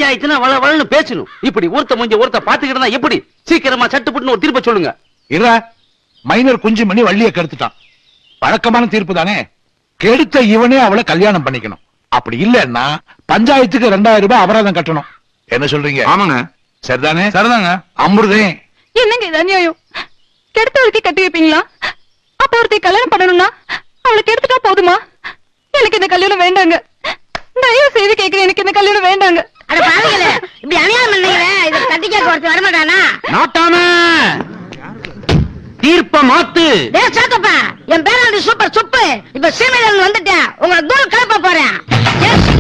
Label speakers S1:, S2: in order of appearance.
S1: பஞ்சாயத்துனா வள வளன்னு பேசணும் இப்படி ஒருத்த முடிஞ்ச ஒருத்த பாத்துக்கிட்டு எப்படி சீக்கிரமா சட்டுப்பட்டுன்னு ஒரு தீர்ப்பை சொல்லுங்க
S2: இற மைனர் குஞ்சு மணி வள்ளிய கெடுத்துட்டான் வழக்கமான தீர்ப்பு தானே கெடுத்த இவனே அவளை கல்யாணம் பண்ணிக்கணும் அப்படி இல்லன்னா பஞ்சாயத்துக்கு ரெண்டாயிரம் ரூபாய் அபராதம் கட்டணும் என்ன சொல்றீங்க
S3: ஆமாங்க
S2: சரிதானே
S3: சரிதாங்க
S2: அமிர்தே
S4: என்னங்க இது அநியாயம் கெடுத்தவளுக்கு கட்டி வைப்பீங்களா அப்ப ஒருத்தி கல்யாணம் பண்ணணும்னா அவளுக்கு எடுத்துட்டா போதுமா எனக்கு இந்த கல்யாணம் வேண்டாங்க தயவு செய்து கேக்குறேன் எனக்கு இந்த கல்யாணம் வேண்டாங்க
S5: அட பாருங்களே இப்படி அநியாயம் பண்ணீங்களே இது கட்டி கேட்க ஒருத்தர் வரமாட்டானா
S1: நாட்டாம தீர்ப்ப மாத்து
S5: டே சாத்தப்பா என் பேராண்டி சூப்பர் சுப்பு இப்ப சீமையில வந்துட்டேன் உங்களை தூரம் கிளப்ப போறேன்